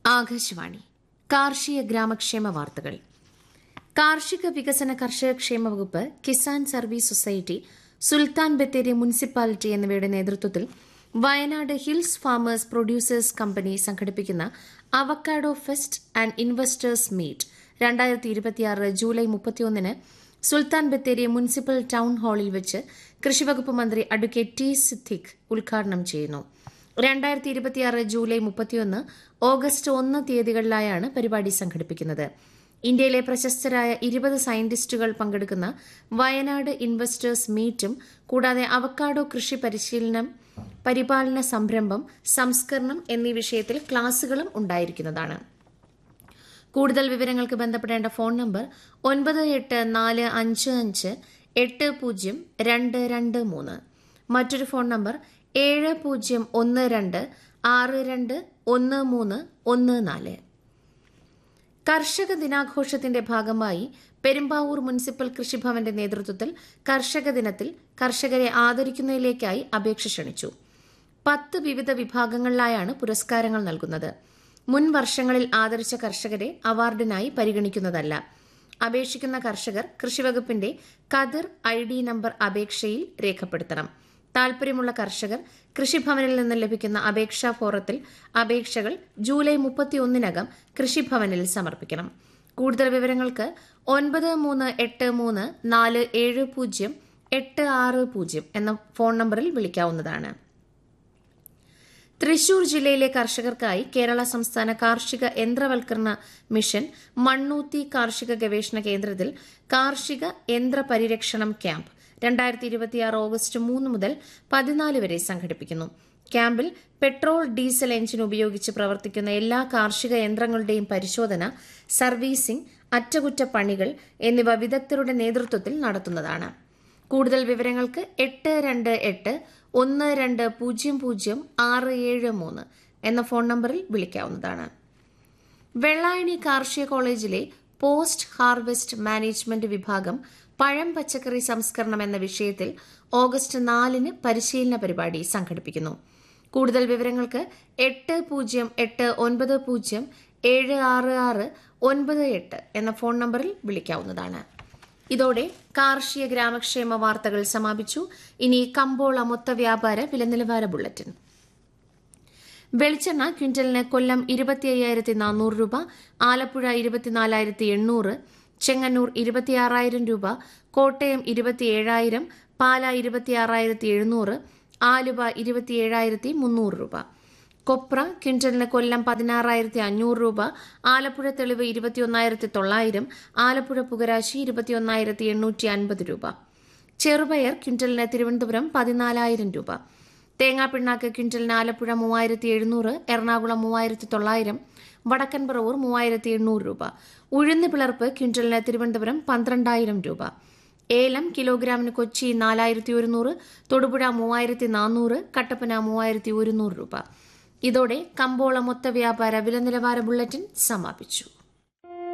ആകാശവാണി കാർഷിക ഗ്രാമക്ഷേമ വാർത്തകൾ കാർഷിക വികസന കർഷക ക്ഷേമ വകുപ്പ് Kisan service society Sultan Bathery municipality എന്നിവയുടെ നേതൃത്വത്തിൽ Wayanad hills farmers producers company സംഘടിപ്പിക്കുന്ന avocado fest and investors meet രണ്ടായിരത്തി ഇരുപത്തിയാറ് ജൂലൈ മുപ്പത്തിയൊന്നിന് സുൽത്താൻ ബത്തേരി മുനിസിപ്പൽ ടൌൺ ഹാളിൽ വെച്ച് കൃഷിവകുപ്പ് മന്ത്രി അഡ്വക്കേറ്റ് ടി സിദ്ദിഖ് ഉദ്ഘാടനം ചെയ്യുന്നു രണ്ടായിരത്തി ഇരുപത്തിയാറ് ജൂലൈ മുപ്പത്തിയൊന്ന് ഓഗസ്റ്റ് ഒന്ന് തീയതികളിലായാണ് പരിപാടി സംഘടിപ്പിക്കുന്നത് ഇന്ത്യയിലെ പ്രശസ്തരായ ഇരുപത് സയന്റിസ്റ്റുകൾ പങ്കെടുക്കുന്ന വയനാട് ഇൻവെസ്റ്റേഴ്സ് മീറ്റും കൂടാതെ അവക്കാഡോ കൃഷി പരിശീലനം പരിപാലന സംരംഭം സംസ്കരണം എന്നീ വിഷയത്തിൽ ക്ലാസുകളും ഉണ്ടായിരിക്കുന്നതാണ് കൂടുതൽ വിവരങ്ങൾക്ക് ബന്ധപ്പെടേണ്ട ഫോൺ നമ്പർ ഒൻപത് എട്ട് നാല് അഞ്ച് അഞ്ച് എട്ട് പൂജ്യം രണ്ട് രണ്ട് മൂന്ന് മറ്റൊരു ഫോൺ നമ്പർ ഏഴ് പൂജ്യം ഒന്ന് രണ്ട് ആറ് രണ്ട് ഒന്ന് മൂന്ന് ഒന്ന് നാല് കർഷക ദിനാഘോഷത്തിന്റെ ഭാഗമായി പെരുമ്പാവൂർ മുനിസിപ്പൽ കൃഷിഭവന്റെ നേതൃത്വത്തിൽ കർഷക ദിനത്തിൽ കർഷകരെ ആദരിക്കുന്നതിലേക്കായി അപേക്ഷ ക്ഷണിച്ചു പത്ത് വിവിധ വിഭാഗങ്ങളിലായാണ് പുരസ്കാരങ്ങൾ നൽകുന്നത് മുൻ വർഷങ്ങളിൽ ആദരിച്ച കർഷകരെ അവാർഡിനായി പരിഗണിക്കുന്നതല്ല അപേക്ഷിക്കുന്ന കർഷകർ കൃഷിവകുപ്പിന്റെ കതിർ ഐ ഡി നമ്പർ അപേക്ഷയിൽ രേഖപ്പെടുത്തണം താൽപര്യമുള്ള കർഷകർ കൃഷിഭവനിൽ നിന്ന് ലഭിക്കുന്ന അപേക്ഷാ ഫോറത്തിൽ അപേക്ഷകൾ ജൂലൈ മുപ്പത്തിയൊന്നിനകം കൃഷിഭവനിൽ സമർപ്പിക്കണം കൂടുതൽ വിവരങ്ങൾക്ക് ഒൻപത് മൂന്ന് എട്ട് മൂന്ന് നാല് ഏഴ് പൂജ്യം എട്ട് ആറ് പൂജ്യം എന്ന ഫോൺ നമ്പറിൽ വിളിക്കാവുന്നതാണ് തൃശൂർ ജില്ലയിലെ കർഷകർക്കായി കേരള സംസ്ഥാന കാർഷിക യന്ത്രവൽക്കരണ മിഷൻ മണ്ണൂത്തി കാർഷിക ഗവേഷണ കേന്ദ്രത്തിൽ കാർഷിക യന്ത്ര പരിരക്ഷണം ക്യാമ്പ് രണ്ടായിരത്തി ഇരുപത്തിയാറ് ഓഗസ്റ്റ് മൂന്ന് മുതൽ പതിനാല് വരെ സംഘടിപ്പിക്കുന്നു ക്യാമ്പിൽ പെട്രോൾ ഡീസൽ എഞ്ചിൻ ഉപയോഗിച്ച് പ്രവർത്തിക്കുന്ന എല്ലാ കാർഷിക യന്ത്രങ്ങളുടെയും പരിശോധന സർവീസിംഗ് അറ്റകുറ്റപ്പണികൾ എന്നിവ വിദഗ്ധരുടെ നേതൃത്വത്തിൽ നടത്തുന്നതാണ് കൂടുതൽ വിവരങ്ങൾക്ക് എട്ട് രണ്ട് എട്ട് ഒന്ന് രണ്ട് പൂജ്യം പൂജ്യം ആറ് ഏഴ് മൂന്ന് എന്ന ഫോൺ നമ്പറിൽ വിളിക്കാവുന്നതാണ് വെള്ളായണി കാർഷിക കോളേജിലെ പോസ്റ്റ് ഹാർവെസ്റ്റ് മാനേജ്മെന്റ് വിഭാഗം പഴം പച്ചക്കറി സംസ്കരണം എന്ന വിഷയത്തിൽ ഓഗസ്റ്റ് നാലിന് പരിശീലന പരിപാടി സംഘടിപ്പിക്കുന്നു കൂടുതൽ വിവരങ്ങൾക്ക് എട്ട് പൂജ്യം എട്ട് ഒൻപത് പൂജ്യം ഏഴ് ആറ് ആറ് ഒൻപത് എട്ട് എന്ന ഫോൺ നമ്പറിൽ വിളിക്കാവുന്നതാണ് ഇതോടെ കാർഷിക ഗ്രാമക്ഷേമ വാർത്തകൾ സമാപിച്ചു ഇനി കമ്പോള മൊത്ത വ്യാപാര വില നിലവാര ബുള്ളറ്റിൻ വെളിച്ചെണ്ണ ക്വിന്റലിന് കൊല്ലം ഇരുപത്തി അയ്യായിരത്തി നാനൂറ് രൂപ ആലപ്പുഴ ഇരുപത്തിനാലായിരത്തി എണ്ണൂറ് ചെങ്ങന്നൂർ ഇരുപത്തിയാറായിരം രൂപ കോട്ടയം ഇരുപത്തിയേഴായിരം പാല ഇരുപത്തിയാറായിരത്തി എഴുന്നൂറ് ആലുവ ഇരുപത്തിയേഴായിരത്തി മുന്നൂറ് രൂപ കൊപ്ര ക്വിന്റലിന് കൊല്ലം പതിനാറായിരത്തി അഞ്ഞൂറ് രൂപ ആലപ്പുഴ തെളിവ് ഇരുപത്തിയൊന്നായിരത്തി തൊള്ളായിരം ആലപ്പുഴ പുകരാശി ഇരുപത്തിയൊന്നായിരത്തി എണ്ണൂറ്റി അൻപത് രൂപ ചെറുപയർ ക്വിന്റലിന് തിരുവനന്തപുരം പതിനാലായിരം രൂപ തേങ്ങാ പിണ്ണാക്ക് ക്വിന്റലിന് ആലപ്പുഴ മൂവായിരത്തി എഴുന്നൂറ് എറണാകുളം മൂവായിരത്തി തൊള്ളായിരം വടക്കൻ പറവൂർ മൂവായിരത്തി എണ്ണൂറ് രൂപ ഉഴുന്ന് പിളർപ്പ് ക്വിന്റലിന് തിരുവനന്തപുരം പന്ത്രണ്ടായിരം രൂപ ഏലം കിലോഗ്രാമിന് കൊച്ചി നാലായിരത്തി ഒരുന്നൂറ് തൊടുപുഴ മൂവായിരത്തി നാനൂറ് കട്ടപ്പന മൂവായിരത്തി ഒരുന്നൂറ് രൂപ ഇതോടെ കമ്പോള മൊത്ത വ്യാപാര വില നിലവാര ബുള്ളറ്റിൻ സമാപിച്ചു